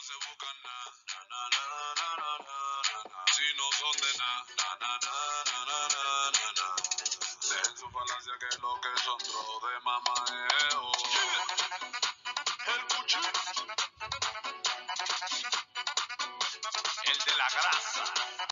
se buscan na, na, na, na, na, na, na, na. Si no son de na, na, na, na, na, na, na, na, na. Dejen su falacia que lo que son tro de mamadeo. El cuchillo. El de la grasa.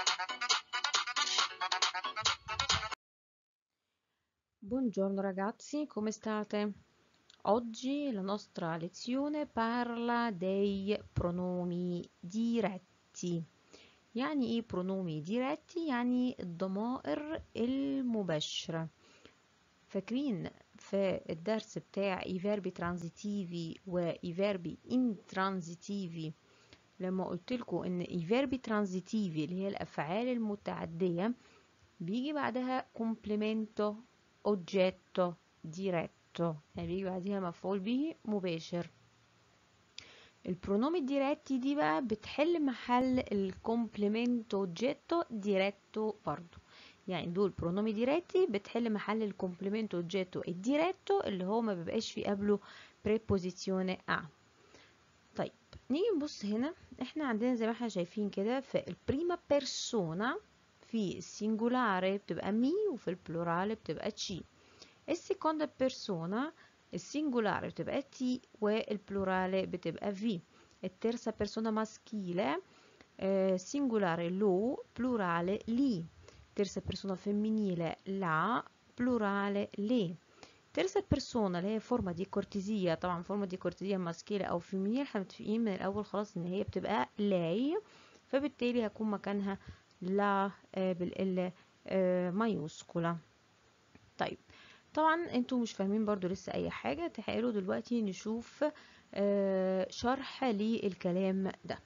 Buongiorno ragazzi, come state? Oggi la nostra lezione parla dei pronomi diretti يعني ايه pronomi diretti يعني الضمائر المباشرة فاكرين في الدرس بتاع i verbi transitivi و i verbi intransitivi لما قلت لكم ان i verbi transitivi اللي هي الافعال المتعدية بيجي بعدها complemento oggetto diretto يعني بيجي بعدها مفعول به مباشر البرونومي ديريتي دي بقى بتحل محل الكومبلمنتو جيتو ديريتو برضو يعني دول برونومي ديريتي بتحل محل الكومبلمنتو جيتو الديريتو اللي هو ما بيبقاش فيه قبله بريبوزيسيوني ا طيب نيجي نبص هنا احنا عندنا زي ما احنا شايفين كده في البريما بيرسونا في السينجولاري بتبقى مي وفي البلورال بتبقى تشي السيكوندا بيرسونا السينجولare بتبقى تي والبلورale بتبقى في الترسا بيرسونا ماسكيلة سينجولare لو plurale لي terza persona femminile la plurale le terza persona اللي هي فورمة دي كورتيزية طبعا فورمة دي كورتيزية ماسكيلة أو فيمينيل احنا متفقين من الأول خلاص إن هي بتبقى لاي فبالتالي هيكون مكانها لا بالال مايوسكولا طيب طبعا انتوا مش فاهمين برضو لسه اي حاجة تعالوا دلوقتي نشوف آه شرح للكلام ده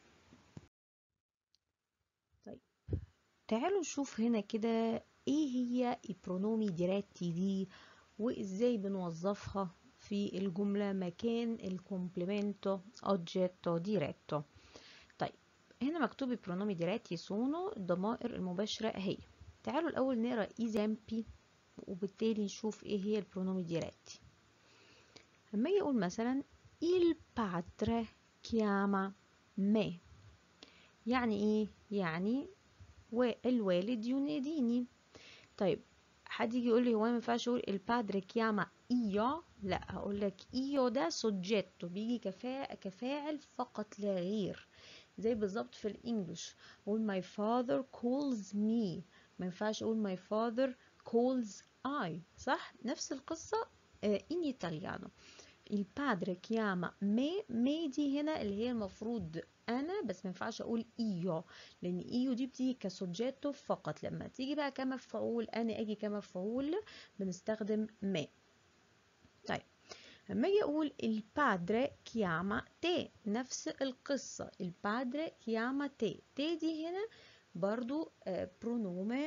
طيب تعالوا نشوف هنا كده ايه هي البرونومي ديريتي دي وازاي بنوظفها في الجملة مكان الكومبلمنتو اوجيتو ديريتو طيب هنا مكتوب البرونومي ديريتي سونو الضمائر المباشرة اهي تعالوا الاول نقرا ايزامبي وبالتالي نشوف ايه هي البرونومي ديريتي لما اجي اقول مثلا il padre chiama me يعني ايه يعني الوالد يناديني طيب حد يجي يقول لي هو ما ينفعش اقول البادر chiama io لا هقول لك io ده soggetto بيجي كفاء كفاعل فقط لا غير زي بالظبط في الانجليش اقول my father calls me ما ينفعش اقول my father calls I صح نفس القصة in italiano il padre chiama me me دي هنا اللي هي المفروض أنا بس ما ينفعش أقول إيو لأن إيو دي بتيجي كسوجيتو فقط لما تيجي بقى كمفعول أنا أجي كمفعول بنستخدم me طيب لما أجي أقول البادري chiama te نفس القصة البادري chiama te te دي هنا برضو برونومي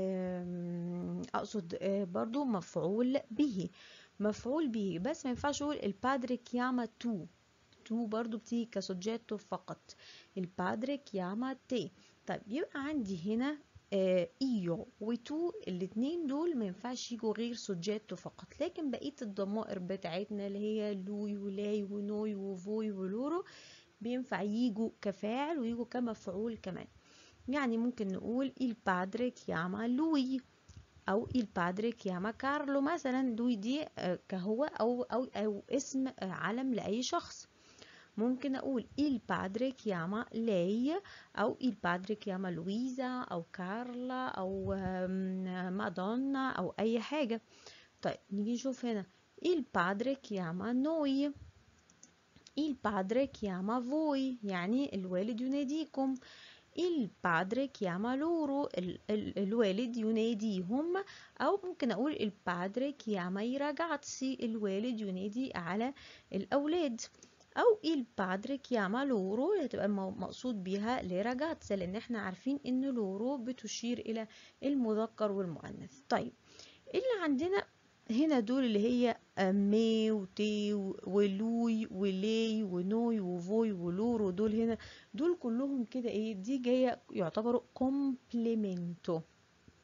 اقصد برضو مفعول به مفعول به بس ما ينفعش اقول البادري كياما تو تو برضو بتيجي كسوجيتو فقط البادري كياما تي طيب يبقى عندي هنا ايو وتو الاتنين دول ما ينفعش يجوا غير سوجيتو فقط لكن بقيه الضمائر بتاعتنا اللي هي لوي ولاي ونوي وفوي ولورو بينفع يجوا كفاعل ويجوا كمفعول كمان يعني ممكن نقول il padre chiama lui أو il padre chiama كارلو مثلا لوي دي كهو أو, أو, أو اسم علم لأي شخص ممكن أقول il padre chiama lei أو il padre chiama لويزا أو كارلا أو مادونا أو أي حاجة طيب نيجي نشوف هنا il padre chiama noi il padre chiama voi يعني الوالد يناديكم il padre chiama loro ال ال الوالد يناديهم أو ممكن أقول il padre chiama i ragazzi الوالد ينادي على الأولاد أو il padre chiama loro هتبقى مقصود بيها لرagazze لأن احنا عارفين إن لورو بتشير إلى المذكر والمؤنث طيب اللي عندنا هنا دول اللي هي مي وتي ولوي ولي ونوي وفوي ولورو دول هنا دول كلهم كده ايه دي جايه يعتبروا كومبليمنتو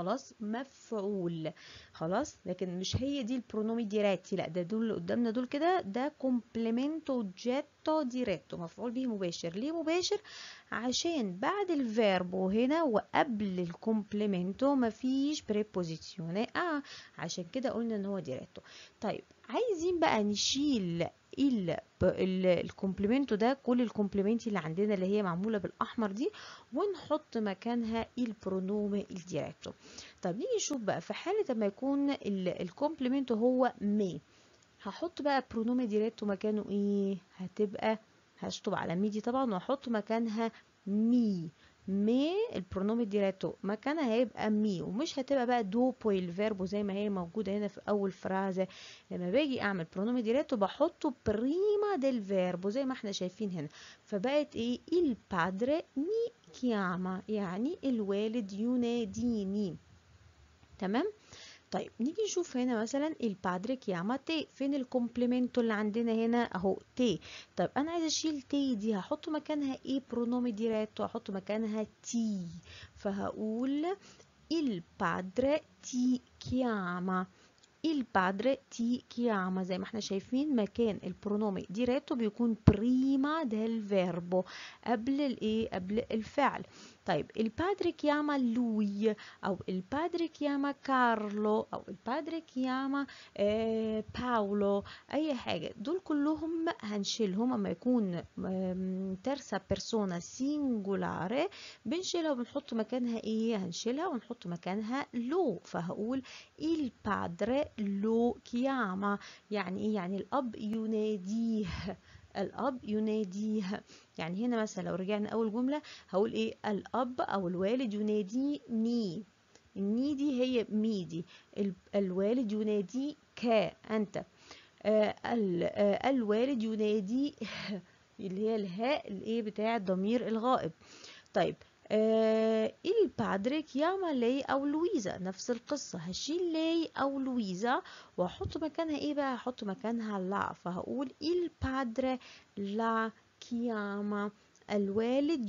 خلاص مفعول خلاص لكن مش هي دي البرونومي ديراتي لا ده دول اللي قدامنا دول كده ده كومبليمنتو جيتو ديريتو مفعول به مباشر ليه مباشر عشان بعد الفيربو هنا وقبل الكومبليمنتو مفيش بريبوزيسيوني اه عشان كده قلنا ان هو ديريتو طيب عايزين بقى نشيل ال الكومبليمنتو ده كل الكومبليمنتي اللي عندنا اللي هي معموله بالاحمر دي ونحط مكانها البرونومي الديريتو طب نيجي نشوف بقى في حاله لما يكون الكومبليمنتو هو مي هحط بقى برونومي ديريتو مكانه ايه هتبقى هشطب على مي دي طبعا واحط مكانها مي مي البرونومي ديريتو مكانها هيبقى مي ومش هتبقى بقى دوبو الفيربو زي ما هي موجودة هنا في أول فرازة لما باجي أعمل برونومي ديريتو بحطه بريما ديل فيربو زي ما احنا شايفين هنا فبقت ايه il padre mi chiama يعني الوالد يناديني تمام طيب نيجي نشوف هنا مثلا البادري كياما تي فين الكومبليمنتو اللي عندنا هنا اهو تي طيب انا عايزه اشيل تي دي هحط مكانها ايه برونومي ديريتو هحط مكانها تي فهقول البادري تي كياما البادري تي كياما زي ما احنا شايفين مكان البرونومي ديريتو بيكون بريما ديل فيربو قبل الايه قبل الفعل طيب البادري كياما لوي او البادري كياما كارلو او البادري كياما آه باولو اي حاجه دول كلهم هنشيلهم اما يكون ترسا بيرسونا سينجولاري بنشيلها وبنحط مكانها ايه هنشيلها ونحط مكانها لو فهقول البادري لو كياما يعني ايه يعني الاب يناديه الأب يناديه يعني هنا مثلا لو رجعنا أول جملة هقول إيه الأب أو الوالد ينادي ني الني دي هي مي دي الوالد ينادي كا أنت آه آه الوالد ينادي اللي هي الهاء الايه بتاع الضمير الغائب طيب آه البادري كياما لي او لويزا نفس القصة هشيل لي او لويزا واحط مكانها ايه بقى هحط مكانها لا فهقول البادري لا كياما الوالد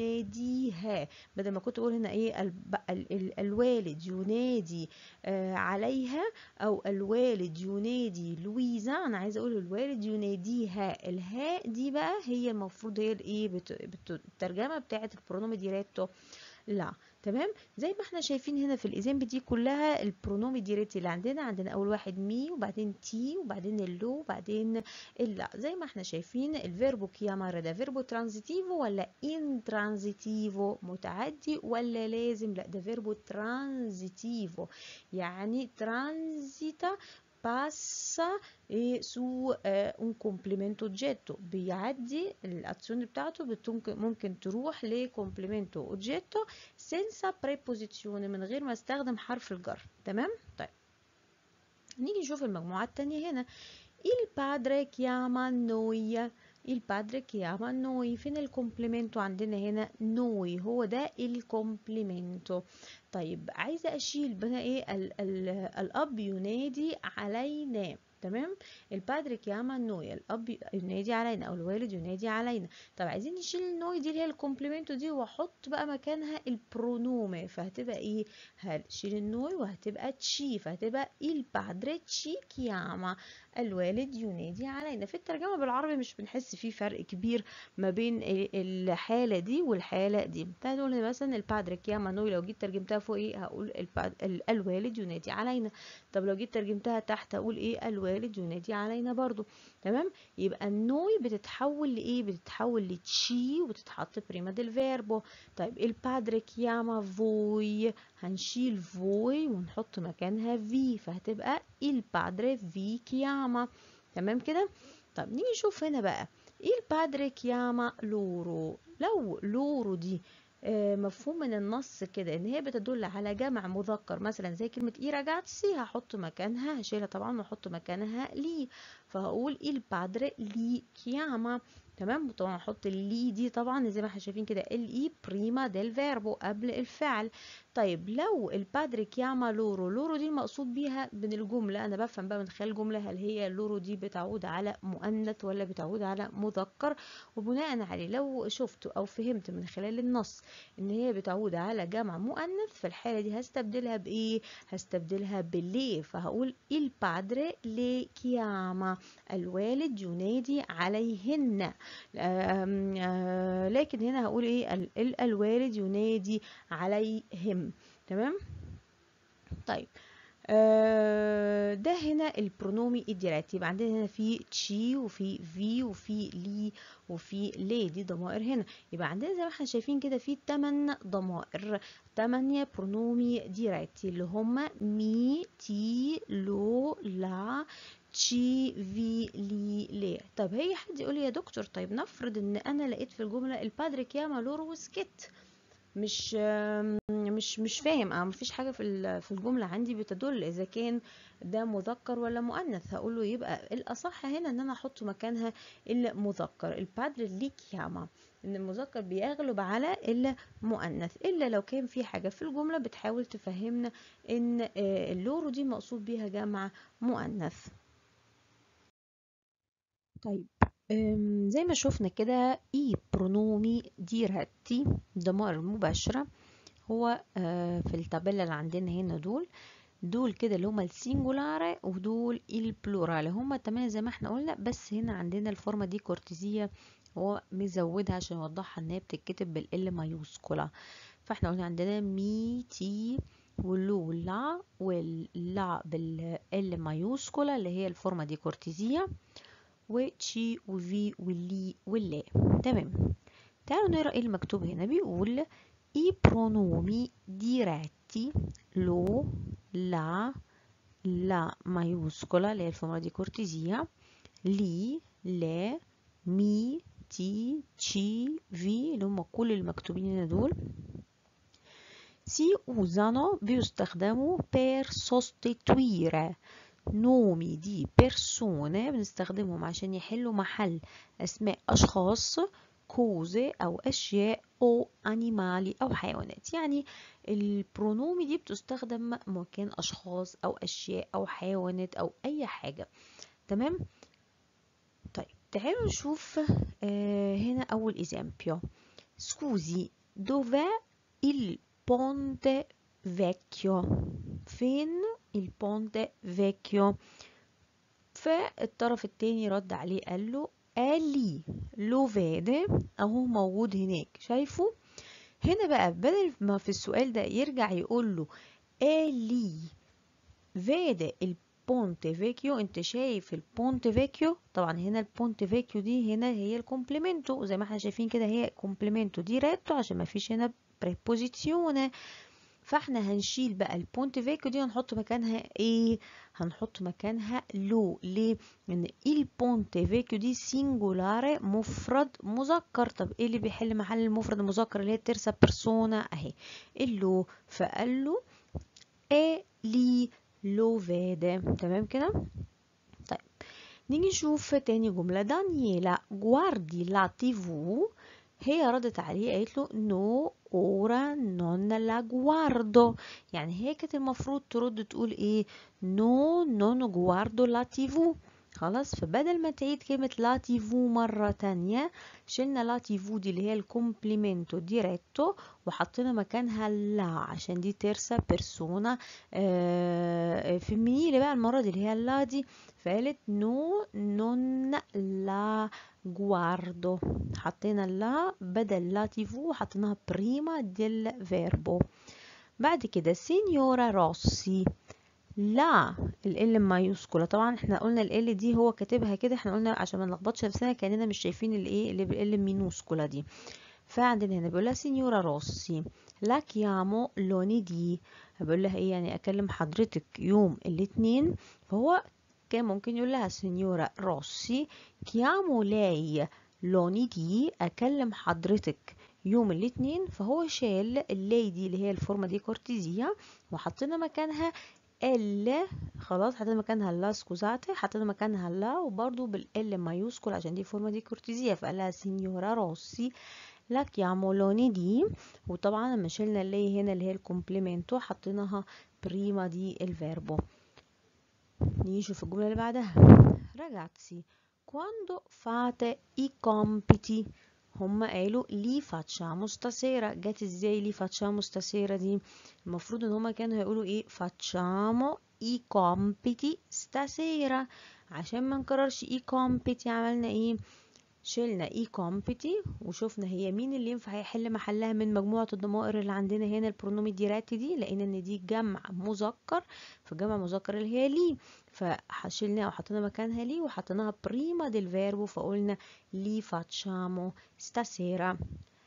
يناديها بدل ما كنت اقول هنا ايه الب... ال... ال... الوالد ينادي آه عليها او الوالد ينادي لويزا انا عايزه اقول الوالد يناديها الهاء دي بقى هي المفروض هي الايه بت... بت... الترجمه بتاعه البرونومي ديريتو لا تمام زي ما احنا شايفين هنا في الايزامبل دي كلها البرونومي ديريتي اللي عندنا عندنا اول واحد مي وبعدين تي وبعدين اللو وبعدين اللا زي ما احنا شايفين الفيربو كيامارا ده فيربو ترانزيتيفو ولا ان ترانزيتيفو متعدي ولا لازم لا ده فيربو ترانزيتيفو يعني ترانزيتا passa e su eh, un complemento oggetto بيعدي الاzione بتاعته ممكن تروح لكومبليمنتو oggetto senza preposizione من غير ما استخدم حرف الجر تمام طيب نيجي نشوف المجموعة التانية هنا il padre chiama noi il padre chiama noi فين الكومبليمنتو عندنا هنا noi هو ده الكومبليمنتو طيب عايزة أشيل بقى إيه ال ال الأب ينادي علينا تمام البادري كياما نوي الاب ينادي علينا او الوالد ينادي علينا طب عايزين نشيل النوي دي اللي هي الكومبليمنتو دي واحط بقى مكانها البرونومي فهتبقى ايه هشيل النوي وهتبقى تشي فهتبقى البادري تشي كياما الوالد ينادي علينا في الترجمه بالعربي مش بنحس فيه فرق كبير ما بين الحاله دي والحاله دي تقول مثلا البادري كياما نوي لو جيت ترجمتها فوق ايه هقول الوالد ينادي علينا طب لو جيت ترجمتها تحت اقول ايه الوالد ينادي علينا برضو تمام يبقى النوي بتتحول لايه بتتحول لتشي وبتتحط بريما ديل فيربو طيب البادري كياما فوي هنشيل فوي ونحط مكانها في فهتبقى البادري في كياما تمام كده طب نيجي نشوف هنا بقى البادري كياما لورو لو لورو دي مفهوم من النص كده ان هي بتدل على جمع مذكر مثلا زي كلمه اي راجاتسي هحط مكانها هشيلها طبعا واحط مكانها لي فهقول il padre li chiama تمام طبعا هحط اللي دي طبعا زي ما احنا شايفين كده ال اي بريما ديل فيربو قبل الفعل طيب لو البادري كياما لورو لورو دي المقصود بيها من الجمله انا بفهم بقى من خلال الجمله هل هي لورو دي بتعود على مؤنث ولا بتعود على مذكر وبناء عليه لو شفت او فهمت من خلال النص ان هي بتعود على جمع مؤنث في الحاله دي هستبدلها بايه هستبدلها باللي فهقول il padre le chiama الوالد ينادي عليهن آم آم لكن هنا هقول ايه ال الوالد ينادي عليهم تمام طيب آه ده هنا البرونومي الديريكت يبقى عندنا هنا في تشي وفي في وفي لي وفي لي دي ضمائر هنا يبقى عندنا زي ما احنا شايفين كده في 8 ضمائر 8 برونومي ديريكت اللي هما مي تي لو لا تشي في لي لي طب هي حد يقول لي يا دكتور طيب نفرض ان انا لقيت في الجمله البادري كياما لورو وسكت مش مش مش فاهم اه مفيش حاجه في في الجمله عندي بتدل اذا كان ده مذكر ولا مؤنث هقول له يبقى الاصح هنا ان انا احط مكانها المذكر البادري لي كياما ان المذكر بيغلب على المؤنث الا لو كان في حاجه في الجمله بتحاول تفهمنا ان اللورو دي مقصود بيها جمع مؤنث طيب زي ما شفنا كده اي برونومي ديراتي ضمائر المباشرة هو في التابلة اللي عندنا هنا دول دول كده اللي هما السينجولار ودول البلورال هما تمام زي ما احنا قلنا بس هنا عندنا الفورمة دي كورتيزية هو مزودها عشان يوضحها ان هي بتتكتب بالال مايوسكولا فاحنا قلنا عندنا مي تي واللو لا واللا بالال مايوسكولا اللي هي الفورمة دي كورتيزية وتشي وفي واللي واللا تمام تعالوا نقرا ايه المكتوب هنا بيقول اي برونومي ديريتي لو لا لا مايوسكولا اللي هي الفورمولا دي كورتيزية لي لا مي تي تشي في اللي هم كل المكتوبين هنا دول si usano بيستخدموا per sostituire نومي دي بيرسونة بنستخدمهم عشان يحلوا محل أسماء أشخاص كوزة أو أشياء أو أنيمالي أو حيوانات يعني البرونومي دي بتستخدم مكان أشخاص أو أشياء أو حيوانات أو أي حاجة تمام طيب تعالوا نشوف آه هنا أول إزامبيو سكوزي دوفا il ponte vecchio فين البونت فيكيو فالطرف التاني رد عليه قال له قالي لو فيدي اهو موجود هناك شايفه هنا بقى بدل ما في السؤال ده يرجع يقول له قالي فيدي البونت فيكيو انت شايف البونت فيكيو طبعا هنا البونت فيكيو دي هنا هي الكومبليمنتو زي ما احنا شايفين كده هي كومبليمنتو ديريتو عشان ما فيش هنا بريبوزيسيون فاحنا هنشيل بقى البونت فيكو دي هنحط مكانها ايه هنحط مكانها لو ليه لان البونت فيكو دي سينجولار مفرد مذكر طب ايه اللي بيحل محل المفرد المذكر اللي هي الترسا بيرسونا اهي اللو فقال له ايه لي لو فيدا تمام كده طيب نيجي نشوف تاني جملة دانييلا جواردي لا تيفو هي ردت عليه قالت له نو اورا نون لا جواردو يعني هي كانت المفروض ترد تقول ايه نو نون جواردو لا تيفو خلاص فبدل ما تعيد كلمة لا تيفو مرة تانية شلنا لا تيفو دي اللي هي الكومبليمنتو ديريتو وحطينا مكانها لا عشان دي ترسا بيرسونا آه فيمينيلي بقى المرة دي اللي هي لا دي فقالت نو نون لا جواردو حطينا لا بدل لا تيفو حطيناها بريما ديل فيربو بعد كده سينيورا روسي لا ال مايوسكولا طبعا احنا قلنا ال دي هو كاتبها كده احنا قلنا عشان ما نلخبطش نفسنا كاننا مش شايفين الايه اللي بال مينوسكولا دي فعندنا هنا بيقول لها سينيورا روسي لا كيامو لوني دي بقول لها ايه يعني اكلم حضرتك يوم الاثنين فهو كان ممكن يقول لها سينيورا روسي كيامو لاي لوني دي اكلم حضرتك يوم الاثنين فهو شال اللاي دي اللي هي الفورمه دي كورتيزيا وحطينا مكانها ال خلاص حطينا مكانها لا سكوزاتي حطينا مكانها لا وبرضو بالال مايوسكول عشان دي فورمة دي كورتيزية فقال لها سينيورا روسي لا chiamo دي وطبعا لما شلنا اللي هنا اللي هي الكومبليمنتو حطيناها بريما دي الفيربو نيجي نشوف الجملة اللي بعدها ragazzi quando fate i compiti هم قالوا لي facciamo stasera جت ازاي لي facciamo stasera دي المفروض ان هما كانوا هيقولوا ايه facciamo i compiti stasera عشان ما نكررش i compiti عملنا ايه شلنا اي كومبتي وشفنا هي مين اللي ينفع يحل محلها من مجموعة الضمائر اللي عندنا هنا البرونومي ديراتي دي لان ان دي جمع مذكر فجمع مذكر اللي هي لي فشلناها وحطينا مكانها لي وحطيناها بريما ديل فيربو فقلنا لي فاتشامو ستاسيرا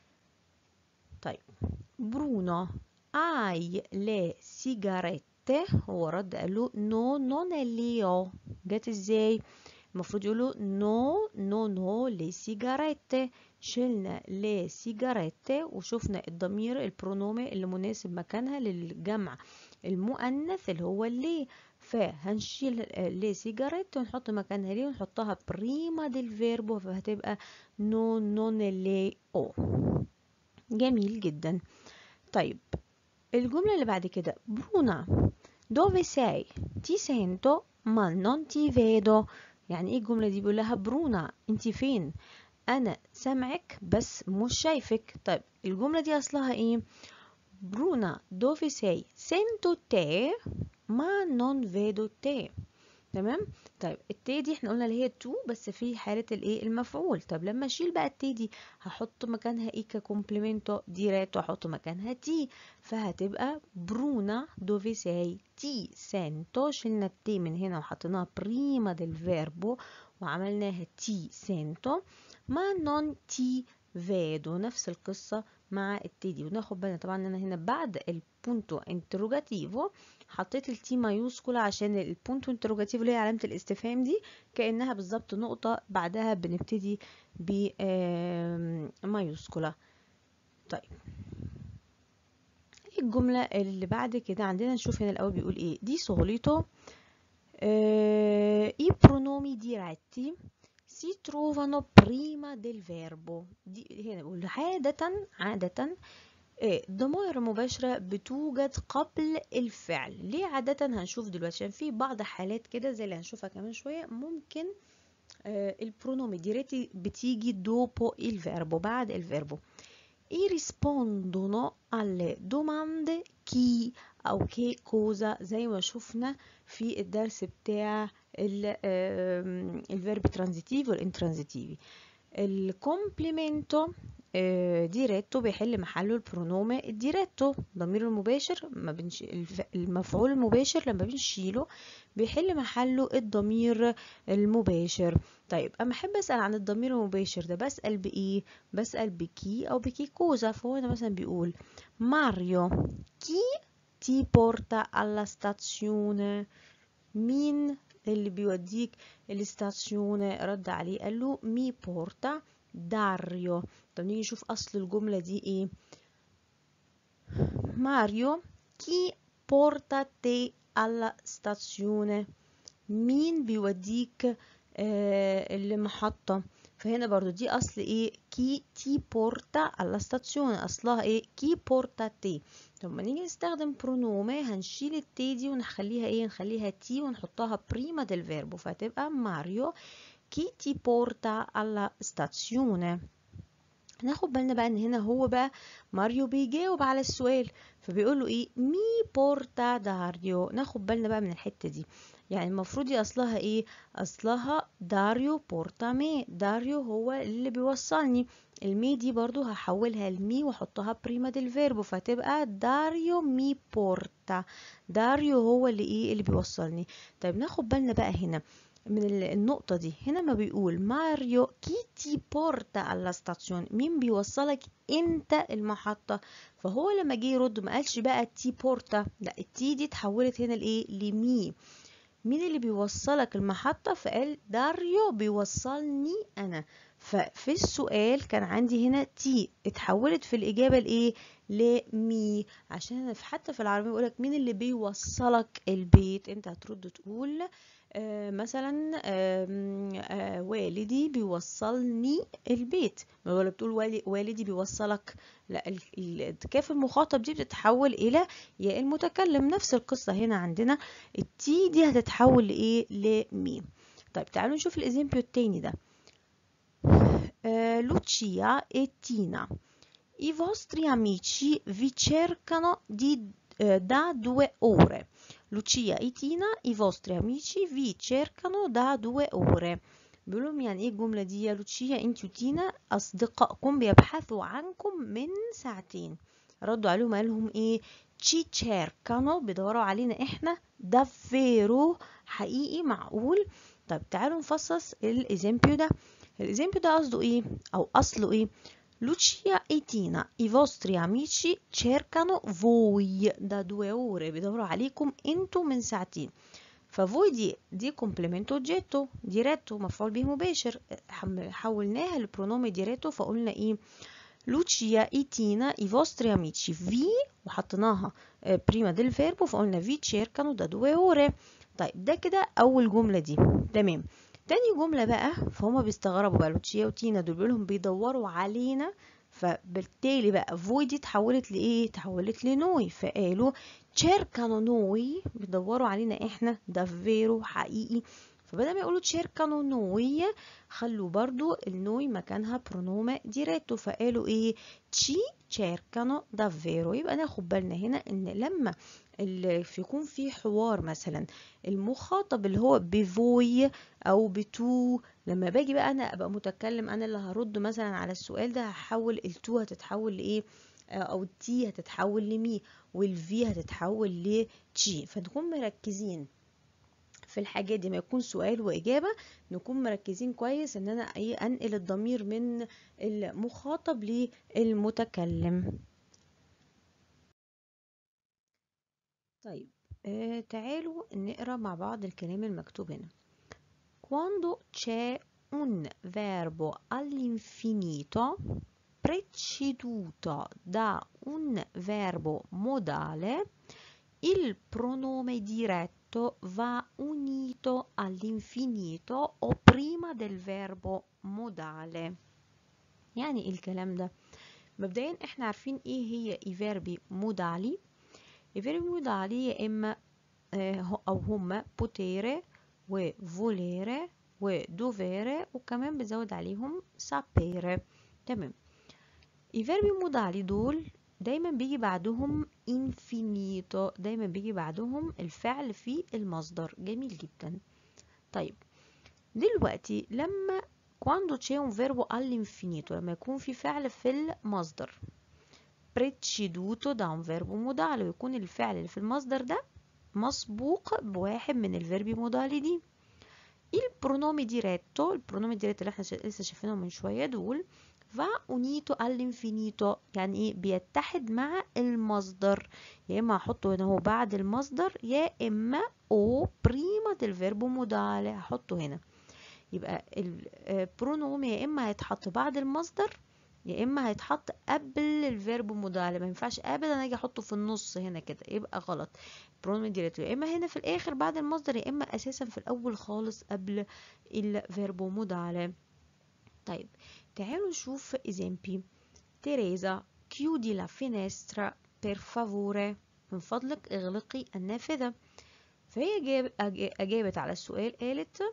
طيب برونو اي لي سيجاريتي هو رد قال له نو نون ليو جت ازاي المفروض يقولوا نو نو نو لي سيجاريتي شلنا لي سيجاريتي وشفنا الضمير البرونومي اللي مناسب مكانها للجمع المؤنث اللي هو لي فهنشيل لي سيجاريتي ونحط مكانها لي ونحطها بريما ديل فيربو فهتبقى نو نون لي او جميل جدا طيب الجملة اللي بعد كده برونا dove sei ti sento ma non ti vedo يعني ايه الجملة دي بيقول لها برونا انت فين انا سامعك بس مش شايفك طيب الجملة دي اصلها ايه برونا dove sei sento te ma non vedo te تمام طيب التي دي احنا قلنا اللي هي تو بس في حالة الايه المفعول طب لما اشيل بقى التي دي هحط مكانها ايه ككومبليمنتو ديريتو هحط مكانها تي فهتبقى برونا دوفي ساي تي سنتو شلنا التي من هنا وحطيناها بريما ديل فيربو وعملناها تي سنتو ما نون تي فيدو نفس القصة مع التي دي وناخد بالنا طبعا انا هنا بعد البونتو انتروجاتيفو حطيت التي مايوسكولا عشان البونتو انتروجاتيفو اللي هي علامة الاستفهام دي كأنها بالظبط نقطة بعدها بنبتدي ب مايوسكولا طيب الجملة اللي بعد كده عندنا نشوف هنا الأول بيقول ايه دي solito i pronomi diretti si trovano prima del verbo دي هنا بقول عادة عادة الضمائر المباشرة بتوجد قبل الفعل ليه عادة هنشوف دلوقتي عشان في بعض حالات كده زي اللي هنشوفها كمان شوية ممكن البرونومي ديريتي بتيجي دوبو الفيربو بعد الفيربو e rispondono alle domande chi أو che cosa زي ما شفنا في الدرس بتاع الفيرب ترانزيتيف والانترانزيتيفي الكومبليمنتو ديريتو بيحل محله البرونومي الديريتو الضمير المباشر ما بنش... المفعول المباشر لما بنشيله بيحل محله الضمير المباشر طيب اما احب اسال عن الضمير المباشر ده بسال بايه بسال بكي او بكي كوزا فهو هنا مثلا بيقول ماريو كي تي بورتا alla stazione مين اللي بيوديك الاستاسيون رد عليه قال له مي بورتا داريو طب نيجي نشوف اصل الجمله دي ايه ماريو كي بورتا تي alla stazione مين بيوديك آه المحطة فهنا برضو دي أصل إيه كي تي بورتا alla stazione أصلها إيه كي بورتا تي لما نيجي نستخدم برونومي هنشيل التي دي ونخليها إيه نخليها تي ونحطها بريما ديل فيربو فهتبقى ماريو كي تي بورتا alla stazione ناخد بالنا بقى ان هنا هو بقى ماريو بيجاوب على السؤال فبيقول له ايه مي بورتا داريو ناخد بالنا بقى من الحته دي يعني المفروض دي اصلها ايه اصلها داريو بورتا مي داريو هو اللي بيوصلني المي دي برضو هحولها لمي واحطها بريما ديل فيربو فتبقى داريو مي بورتا داريو هو اللي ايه اللي بيوصلني طيب ناخد بالنا بقى هنا من النقطة دي هنا ما بيقول ماريو كي تي بورتا alla stazione مين بيوصلك انت المحطة فهو لما جه يرد ما قالش بقى تي بورتا لا التي دي اتحولت هنا لايه لمي مين اللي بيوصلك المحطة فقال داريو بيوصلني انا ففي السؤال كان عندي هنا تي اتحولت في الإجابة لإيه؟ لمي عشان أنا حتى في العربية بيقولك مين اللي بيوصلك البيت انت هترد تقول آه مثلا آه آه والدي بيوصلني البيت ولا بتقول والي والدي بيوصلك لا الكاف المخاطب دي بتتحول الى ياء المتكلم نفس القصة هنا عندنا التي دي هتتحول لايه لمي طيب تعالوا نشوف الإزامبيو التاني ده Lucia e Tina i vostri amici vi cercano di, da due ore Lucia e Tina i vostri amici vi cercano da due ore بيقول لهم يعني ايه الجملة دي يا لوتشيا انت وتينا اصدقائكم بيبحثوا عنكم من ساعتين ردوا عليهم قال لهم ايه تشي تشيركانو بيدوروا علينا احنا دافيرو حقيقي معقول طيب تعالوا نفصص الايزامبيو ده الايزامبيو ده قصده ايه او اصله ايه Lucia e Tina, i vostri amici cercano voi da due ore بيدوروا عليكم انتوا من ساعتين ففوي دي دي كومبلمنت اوجيتو ديريتو مفعول به مباشر حولناها لبرونومي ديريتو فقلنا ايه لوتشيا اي تينا i vostri amici vi وحطيناها بريما ديل فيربو فقلنا vi cercano da due ore طيب ده كده اول جمله دي تمام تاني جملة بقى فهم بيستغربوا بقى لوتشيا وتينا دول بيقولهم بيدوروا علينا فبالتالي بقى فوي دي اتحولت لايه اتحولت لنوي فقالوا تشيركانو نوي بيدوروا علينا احنا ده فيرو حقيقي فبدل ما يقولوا تشيركانو نوي خلوا برضو النوي مكانها برونومة ديريتو فقالوا ايه تشي تشيركانو دافيرو يبقى ناخد بالنا هنا ان لما اللي يكون في حوار مثلا المخاطب اللي هو بفوي او بتو لما باجي بقى انا ابقى متكلم انا اللي هرد مثلا على السؤال ده هحول التو هتتحول لايه او التي هتتحول لمي والفي هتتحول لتشي فنكون مركزين في الحاجات دي ما يكون سؤال واجابه نكون مركزين كويس ان انا ايه انقل الضمير من المخاطب للمتكلم طيب آه تعالوا نقرا مع بعض الكلام المكتوب هنا quando c'è un verbo all'infinito preceduto da un verbo modale il pronome diretto va unito all'infinito o prima del verbo modale يعني الكلام ده مبدئيا احنا عارفين ايه هي i verbi modali i verbi modali يا اما او هما potere وvolere ودovere وكمان بزود عليهم sapere تمام i verbi modali دول دايما بيجي بعدهم infinito دايما بيجي بعدهم الفعل في المصدر جميل جدا طيب دلوقتي لما quando c'è un verbo all'infinito لما يكون في فعل في المصدر preceduto da un verbo modale ويكون الفعل اللي في المصدر ده مسبوق بواحد من الفيربي مودالي دي il pronome diretto البرونومي ديريتو اللي احنا لسه شايفينهم من شويه دول va unito all'infinito يعني ايه بيتحد مع المصدر يا اما هحطه هنا هو بعد المصدر يا اما او prima del verbo modale هحطه هنا يبقى البرونوم يا اما هيتحط بعد المصدر يا اما هيتحط قبل الفيرب مودال ما ينفعش ابدا اجي احطه في النص هنا كده يبقى غلط برونوم ديريتو يا اما هنا في الاخر بعد المصدر يا اما اساسا في الاول خالص قبل الفيرب مودال طيب تعالوا نشوف esempio تيريزا chiudi la finestra per favore من فضلك اغلقي النافذة فهي جاب أجابت على السؤال قالت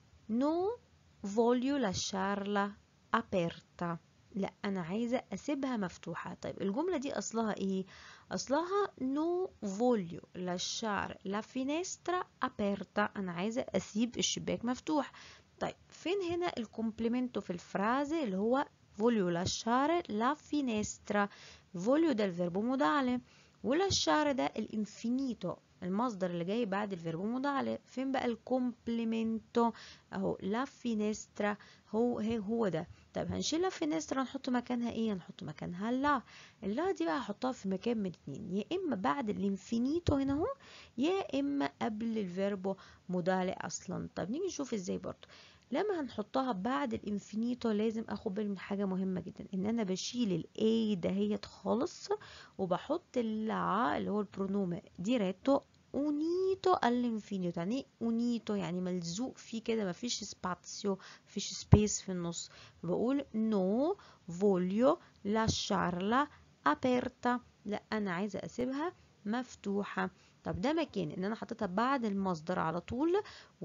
no voglio lasciarla aperta لا أنا عايزة أسيبها مفتوحة طيب الجملة دي أصلها إيه؟ أصلها no voglio lasciare la finestra aperta أنا عايزة أسيب الشباك مفتوح طيب فين هنا الكومبليمنتو في الفرازة اللي هو voglio lasciare la finestra voglio ده الفيرب مودالي ولاشare ده الانفينيتو المصدر اللي جاي بعد الفيرب مودالي فين بقى الكومبليمنتو اهو لا فينسترا هو هي هو ده طيب هنشيل لا فينسترا نحط مكانها ايه هنحط مكانها لا اللا دي بقى هحطها في مكان من اتنين يا اما بعد الانفينيتو هنا اهو يا اما قبل الفيربو مودالي اصلا طب نيجي نشوف ازاي برضو لما هنحطها بعد الانفينيتو لازم اخد بالي من حاجه مهمه جدا ان انا بشيل الاي دهيت خالص وبحط اللا اللي هو البرونومي ديريتو unito all'infinito يعني ايه unito يعني ملزوق فيه كده مفيش سباتيو مفيش سبيس في النص بقول no voglio lasciarla aperta لا انا عايزه اسيبها مفتوحه طب ده مكان ان انا حطيتها بعد المصدر على طول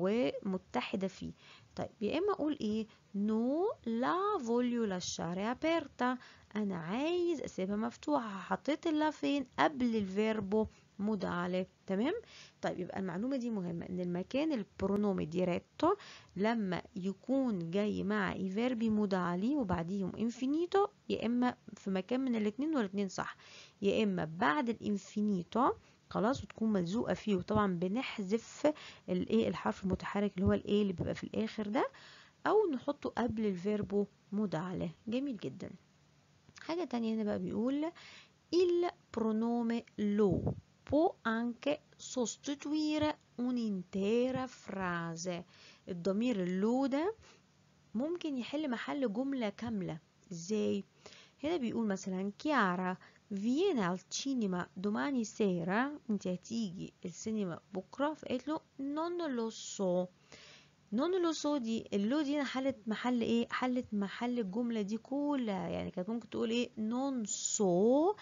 ومتحده فيه طيب يا اما اقول ايه no la voglio lasciare aperta انا عايز اسيبها مفتوحه حطيت اللا فين قبل الفيربو مودالي تمام طيب يبقى المعلومه دي مهمه ان المكان البرونومي ديريتو لما يكون جاي مع اي فيربي مودالي وبعديهم انفينيتو يا اما في مكان من الاثنين والاثنين صح يا اما بعد الانفينيتو خلاص وتكون ملزوقه فيه وطبعا بنحذف الايه الحرف المتحرك اللي هو الايه اللي بيبقى في الاخر ده او نحطه قبل الفيربو مودالي جميل جدا حاجه تانية هنا بقى بيقول il pronome lo può anche sostituire un'intera frase الضمير اللو ده ممكن يحل محل جملة كاملة ازاي هنا بيقول مثلا كيارا viene al cinema domani sera انت هتيجي السينما بكرة فقالت له non lo so non lo so دي اللو دي حلت محل ايه حلت محل الجملة دي كلها يعني كانت ممكن تقول ايه non so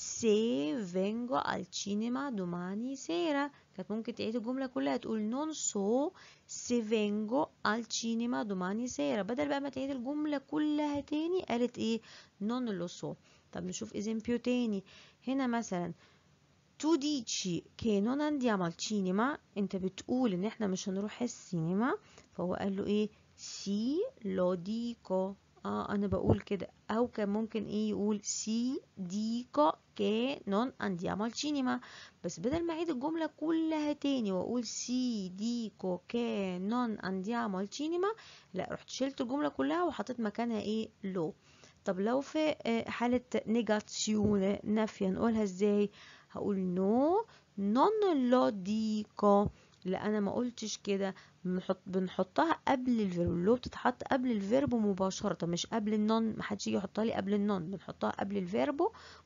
se vengo al cinema domani sera كانت ممكن تعيد الجملة كلها تقول non so se vengo al cinema domani sera بدل بقى ما تعيد الجملة كلها تاني قالت ايه non lo so طب نشوف esempio تاني هنا مثلا tu dici che non andiamo al cinema انت بتقول ان احنا مش هنروح السينما فهو قال له ايه سي لو ديكو اه انا بقول كده او كان ممكن ايه يقول سي ديكو كي نون انديامو السينما بس بدل ما اعيد الجمله كلها تاني واقول سي ديكو كي نون انديامو السينما لا رحت شلت الجمله كلها وحطيت مكانها ايه لو طب لو في حاله نيجاتيون نفي هنقولها ازاي هقول نو نون لو ديكو لا انا ما قلتش كده بنحط بنحطها قبل الفيرب اللي بتتحط قبل الفيرب مباشرة مش قبل النون محدش يجي يحطها لي قبل النون بنحطها قبل الفيرب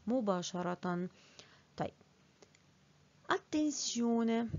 مباشرة طيب attenzione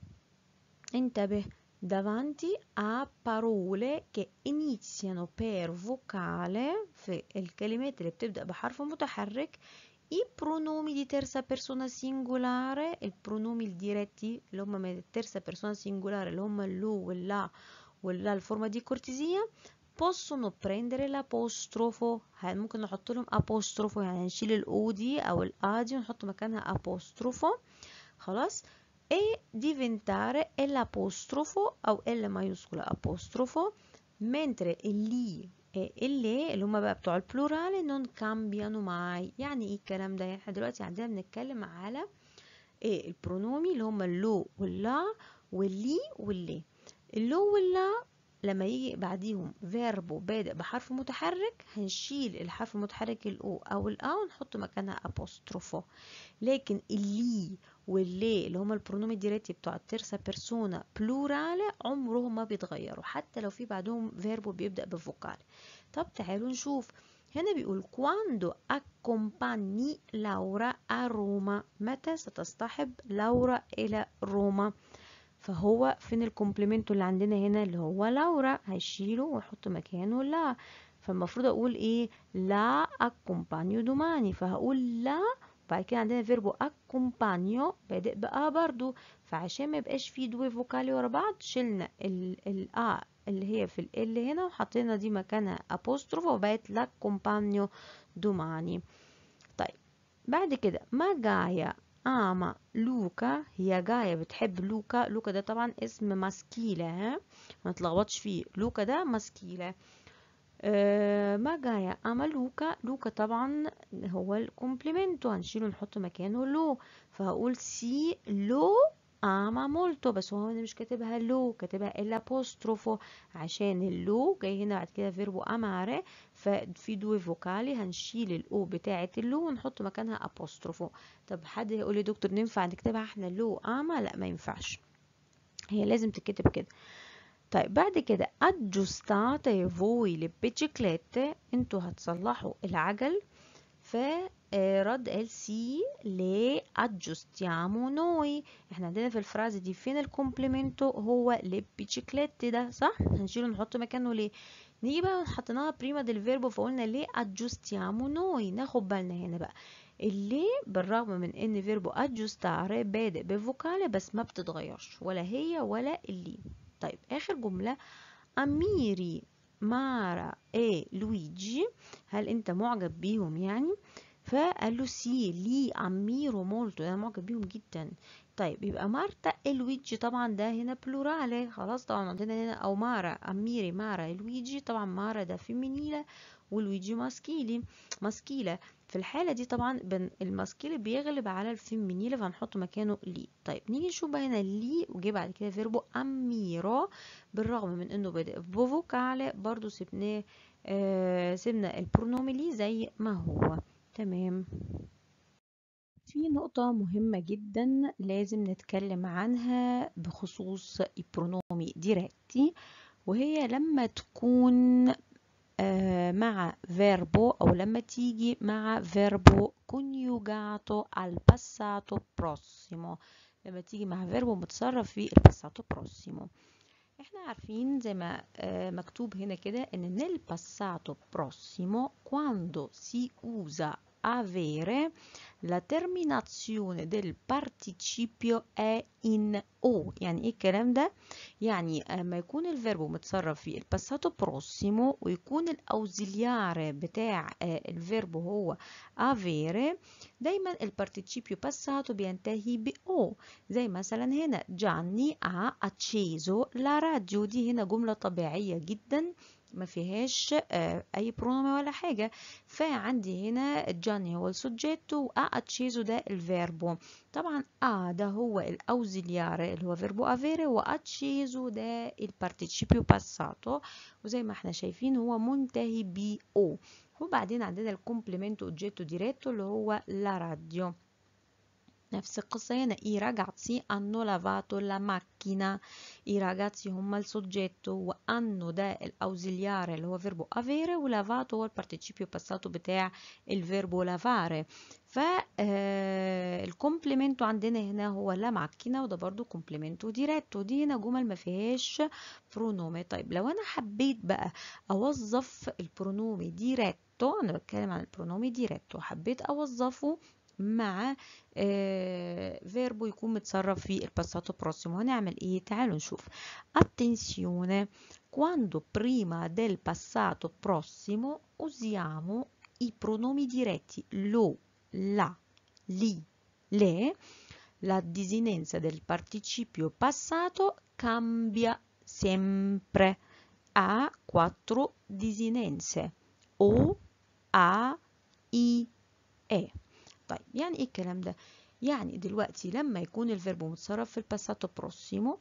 انتبه davanti a parole che iniziano per vocale في الكلمات اللي بتبدأ بحرف متحرك i pronomi di terza persona singolare البرونومي الديريتي اللي هم من terza persona singolare اللي هم اللو واللا واللا الفورمة دي كورتيزية possono prendere l'apostrofo ممكن نحط لهم apostrofo يعني نشيل الاو دي او الا دي ونحط مكانها apostrofo خلاص e diventare l'apostrofo او ال مايوسكولا apostrofo mentre اللي اللي اللي هما بقى بتوع البلورال نون كامبيانو معاي يعني ايه الكلام ده يعني احنا دلوقتي عندنا بنتكلم على ايه البرونومي اللي هما اللو واللا واللي واللي اللو واللا لما يجي بعديهم فيربو بادئ بحرف متحرك هنشيل الحرف المتحرك الاو او الا ونحط مكانها ابوستروفو لكن اللي واللي اللي هما البرونومي ديريتي بتوع الترسا بيرسونا بلورال عمرهم ما بيتغيروا حتى لو في بعدهم فيربو بيبدأ بفوكال طب تعالوا نشوف هنا بيقول quando accompagni لورا a روما متى ستصطحب لورا إلى روما فهو فين الكومبلمنتو اللي عندنا هنا اللي هو لورا هيشيله ويحط مكانه لا فالمفروض اقول ايه لا accompagno domani فهقول لا بعد كده عندنا فيربو accompagno بادئ بأ برضو فعشان ما يبقاش فيه دوي فوكالي ورا بعض شلنا الأ اللي هي في ال هنا وحطينا دي مكانها apostrophe وبقت l'accompagno domani طيب بعد كده ما جايا اما لوكا هي جاية بتحب لوكا لوكا ده طبعا اسم ماسكيلة ها ما تلخبطش فيه لوكا ده ماسكيلة أه ما جاية اما لوكا لوكا طبعا هو الكومبليمنتو هنشيله نحط مكانه لو فهقول سي لو اما مولتو بس هو هنا مش كاتبها لو كاتبها الا apostrophe عشان اللو جاي هنا بعد كده فيربو اماري ففي دو فوكالي هنشيل الاو بتاعه اللو ونحط مكانها apostrophe طب حد يقول لي دكتور ننفع نكتبها احنا لو اما لا ما ينفعش هي لازم تتكتب كده طيب بعد كده aggiustate voi le biciclette انتوا هتصلحوا العجل فرد قال سي ليه aggiustiamo noi احنا عندنا في الفرازة دي فين الكومبليمنتو هو لي بيتشيكليت ده صح هنشيله نحط مكانه ليه نيجي بقى حطيناها بريما ديل فيربو فقلنا ليه aggiustiamo noi ناخد بالنا هنا بقى اللي بالرغم من ان فيربو aggiustare بادئ بفوكالة بس ما بتتغيرش ولا هي ولا اللي طيب اخر جملة اميري مارا اي لويجي هل انت معجب بيهم يعني فقال له سي لي اميرو مولتو انا معجب بيهم جدا طيب يبقى مارتا لويجي طبعا ده هنا بلورالي خلاص طبعا عندنا هنا او مارا اميري مارا لويجي طبعا مارا ده فيمينيلا ولويجي ماسكيلي ماسكيلا في الحالة دي طبعا الماسكيلي بيغلب على الفيمينيلا فهنحط مكانه لي طيب نيجي نشوف بقى هنا لي وجه بعد كده فيربو اميرو بالرغم من انه بدأ بفوكالي برضو سيبناه آه سيبنا البرونومي لي زي ما هو تمام في نقطة مهمة جدا لازم نتكلم عنها بخصوص البرونومي ديريكتي وهي لما تكون آه مع فيربو أو لما تيجي مع فيربو كونيوجاتو al passato prossimo لما تيجي مع فيربو متصرف في الباساتو بروسيمو احنا عارفين زي ما آه مكتوب هنا كده ان nel passato prossimo quando si usa avere la terminazione del participio è in o يعني ايه الكلام ده يعني لما يكون الفيربو متصرف في الباساتو بروسيمو ويكون الاوزيليار بتاع الفيربو هو avere دايما البارتيشيبيو باساتو بينتهي ب o زي مثلا هنا جاني ha acceso la radio دي هنا جملة طبيعية جدا ما فيهاش اي برونومي ولا حاجه فعندي هنا جاني هو السوجيتو واتشيزو ده الفيربو طبعا ا ده هو الاوزيليار اللي هو فيربو افيري واتشيزو ده البارتيشيبيو باساتو وزي ما احنا شايفين هو منتهي ب او وبعدين عندنا الكومبليمنتو اوجيتو ديريتو اللي هو لا راديو نفس القصة هنا i ragazzi hanno lavato la macchina i ragazzi هم السوجيتو وانو ده الاوزيليار اللي هو فيربو avere ولافاتو هو البارتيشيبيو باساتو بتاع الفيربو lavare ف الكومبليمنتو عندنا هنا هو لا ماكينة وده برضو كومبليمنتو ديريتو دي هنا جمل ما فيهاش برونومي طيب لو انا حبيت بقى اوظف البرونومي ديريتو انا بتكلم عن البرونومي ديريتو حبيت اوظفه مع آه فيربو يكون متصرف في الباساتو بروسيمو هنعمل ايه تعالوا نشوف attenzione quando prima del passato prossimo usiamo i pronomi diretti lo la li le la desinenza del participio passato cambia sempre ha quattro desinenze o a i e طيب يعني ايه الكلام ده يعني دلوقتي لما يكون الفيربو متصرف في الباساتو بروسيمو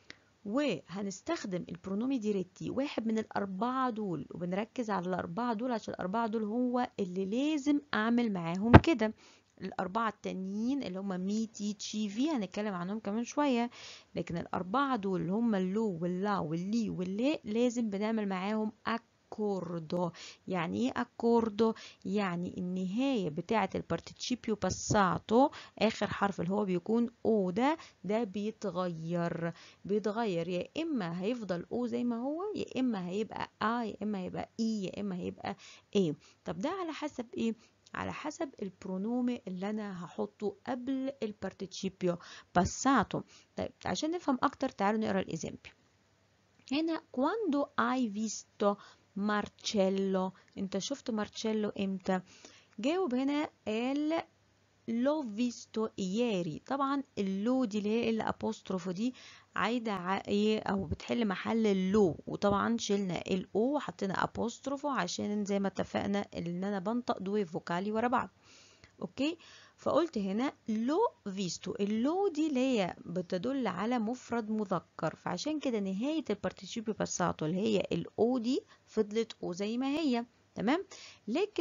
وهنستخدم البرونومي ديريتي واحد من الأربعة دول وبنركز على الأربعة دول عشان الأربعة دول هو اللي لازم أعمل معاهم كده الأربعة التانيين اللي هم مي تي تشي في هنتكلم عنهم كمان شوية لكن الأربعة دول اللي هم اللو واللا واللي واللي لازم بنعمل معاهم أك اكوردو يعني ايه اكوردو يعني النهايه بتاعه البارتيشيبيو باساتو اخر حرف اللي هو بيكون او ده ده بيتغير بيتغير يا اما هيفضل او زي ما هو يا اما هيبقى ا يا اما هيبقى اي يا اما هيبقى ايه طب ده على حسب ايه على حسب البرونومي اللي انا هحطه قبل البارتيشيبيو باساتو طيب عشان نفهم اكتر تعالوا نقرا الايزامبل هنا quando hai visto مارتشيلو انت شفت مارتشيلو امتى جاوب هنا قال لو فيستو اياري طبعا اللو دي اللي هي الابوستروفو دي عايدة ايه او بتحل محل اللو وطبعا شلنا الاو وحطينا ابوستروفو عشان زي ما اتفقنا ان انا بنطق دوي فوكالي ورا بعض اوكي فقلت هنا لو فيستو اللو دي اللي هي بتدل على مفرد مذكر فعشان كده نهاية البارتيشيبيو باساتو اللي هي الاو دي فضلت او زي ما هي تمام لكن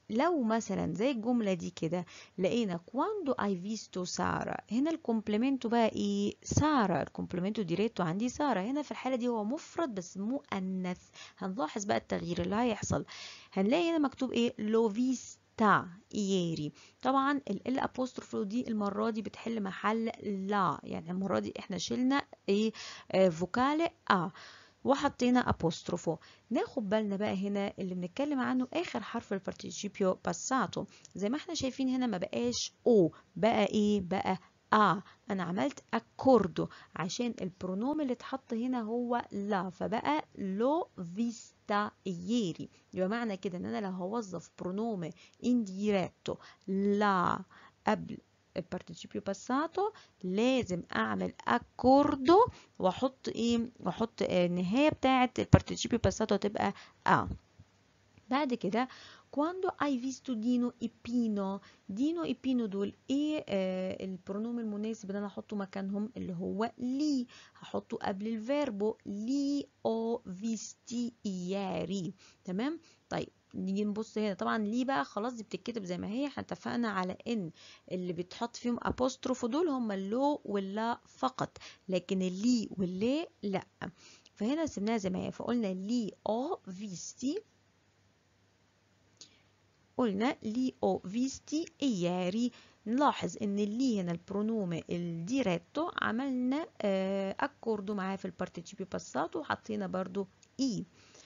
لو مثلا زي الجملة دي كده لقينا quando hai visto سارة هنا الكومبلمنتو بقى ايه سارة الكومبلمنتو ديريتو عندي سارة هنا في الحالة دي هو مفرد بس مؤنث هنلاحظ بقى التغيير اللي هيحصل هنلاقي هنا مكتوب ايه لو فيستا ieri طبعا ال apostrophe دي المرة دي بتحل محل لا يعني المرة دي احنا شلنا ايه آه فوكالي ا وحطينا apostrophe ناخد بالنا بقى هنا اللي بنتكلم عنه اخر حرف البارتيشيبيو باساتو زي ما احنا شايفين هنا ما بقاش او بقى ايه بقى ا انا عملت اكوردو عشان البرونوم اللي اتحط هنا هو لا فبقى لو فيستا ieri يبقى معنى كده ان انا لو هوظف برونوم indiretto لا قبل البارتيشيبيو باساتو لازم اعمل اكوردو واحط ايه واحط النهايه بتاعه البارتيشيبيو باساتو تبقى ا بعد كده quando hai visto Dino e Pino دينو e Pino دول ايه آه البرونوم المناسب اللي انا احطه مكانهم اللي هو لي هحطه قبل الفيربو لي او فيستي ieri تمام طيب نيجي نبص هنا طبعا ليه بقى خلاص دي بتتكتب زي ما هي احنا اتفقنا على ان اللي بيتحط فيهم apostrophe دول هم اللو واللا فقط لكن اللي واللي لا فهنا سيبناها زي ما هي فقلنا لي او فيستي قلنا لي او فيستي ieri نلاحظ ان اللي هنا البرونوم الديريتو عملنا آه اكوردو معاه في البارتيشيبيو باساتو وحطينا برضو اي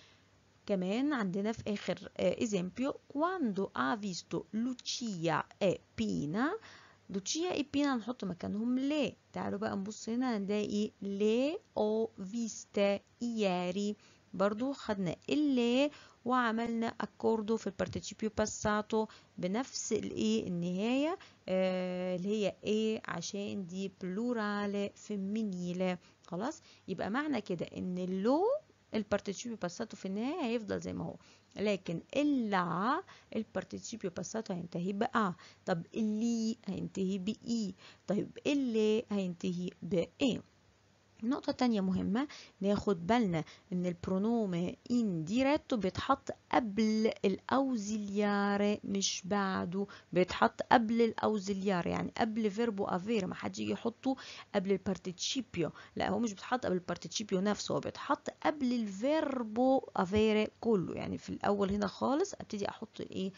كمان عندنا في آخر esempio quando ha visto Lucia e Pina Lucia e Pina نحط مكانهم ليه تعالوا بقى نبص هنا هنلاقي ليه او فيستا ieri برضو خدنا اللي وعملنا اكوردو في البارتيشيبيو باساتو بنفس الايه النهايه آه اللي هي ايه عشان دي بلورال فيمينيله خلاص يبقى معنى كده ان اللو البارتيشيبيو باساتو في النهاية هيفضل زي ما هو لكن اللا البارتيشيبيو باساتو هينتهي بأ طب اللي هينتهي بإي طيب اللي هينتهي بإيه نقطة تانية مهمة ناخد بالنا ان البرونوم انديريتو بيتحط قبل الاوزيليار مش بعده بيتحط قبل الاوزيليار يعني قبل فيربو افير ما حدش يجي يحطه قبل البارتيشيبيو لا هو مش بيتحط قبل البارتيشيبيو نفسه هو بيتحط قبل الفيربو افير كله يعني في الاول هنا خالص ابتدي احط الايه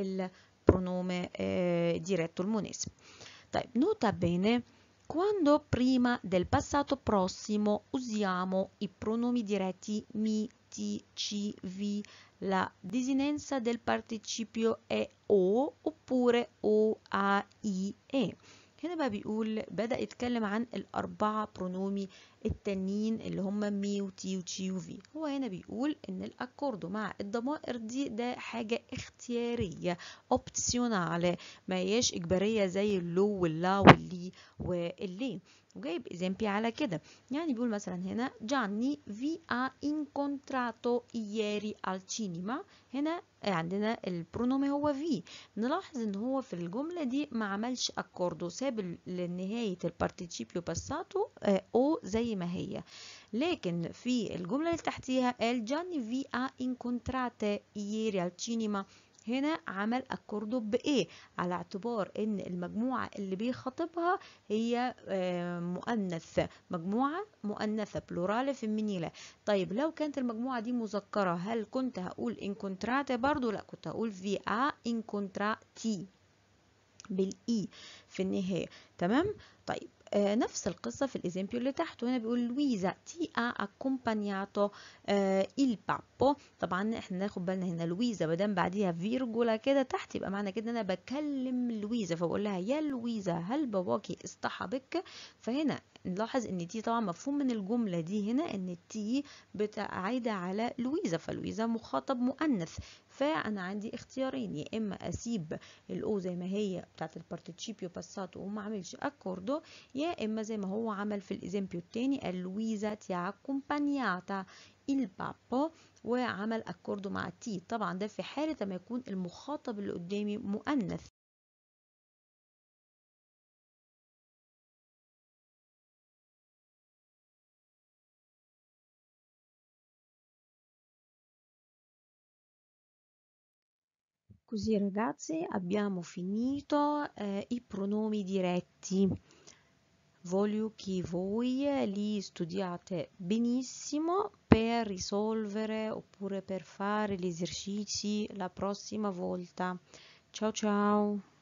البرونوم ديريتو المناسب طيب نوتا بينه Quando prima del passato prossimo usiamo i pronomi diretti mi, ti, ci, vi, la desinenza del participio è o oppure o, a, i, e هنا بقى بيقول بدأ يتكلم عن الأربعة برونومي التانيين اللي هم مي وتي وتشي وفي هو هنا بيقول إن الأكوردو مع الضمائر دي ده حاجة اختيارية اوبتسيونال ما هياش إجبارية زي اللو واللا واللي واللي وجايب إزامبي على كده يعني بيقول مثلا هنا جاني في ا incontrato ieri al cinema هنا عندنا البرونوم هو في نلاحظ ان هو في الجملة دي ما عملش اكوردو ساب لنهاية البارتيشيبيو باساتو او زي ما هي لكن في الجملة اللي تحتيها قال جاني في ا incontrate ieri al cinema هنا عمل اكوردو بايه على اعتبار ان المجموعه اللي بيخاطبها هي مؤنث مجموعه مؤنثه بلورال فيمينيلا طيب لو كانت المجموعه دي مذكره هل كنت هقول انكونتراتي برضو لا كنت هقول في ا انكونتراتي بالاي في النهايه تمام طيب آه نفس القصة في الإزامبيو اللي تحته هنا بيقول لويزا تي ا accompagnato آه il babbo طبعا احنا ناخد بالنا هنا لويزا مادام بعديها فيرجولا كده تحت يبقى معنى كده انا بكلم لويزا فبقول لها يا لويزا هل باباكي اصطحبك فهنا نلاحظ ان تي طبعا مفهوم من الجملة دي هنا ان التي عايدة على لويزا فلويزا مخاطب مؤنث فانا عندي اختيارين يا اما اسيب الاو زي ما هي بتاعت البارتيشيبيو باساتو وما اعملش اكوردو يا اما زي ما هو عمل في الازامبيو التاني قال لويزا تي accompagnata il babbo وعمل اكوردو مع تي طبعا ده في حالة لما يكون المخاطب اللي قدامي مؤنث Così ragazzi abbiamo finito eh, i pronomi diretti. Voglio che voi li studiate benissimo per risolvere oppure per fare gli esercizi la prossima volta. Ciao ciao!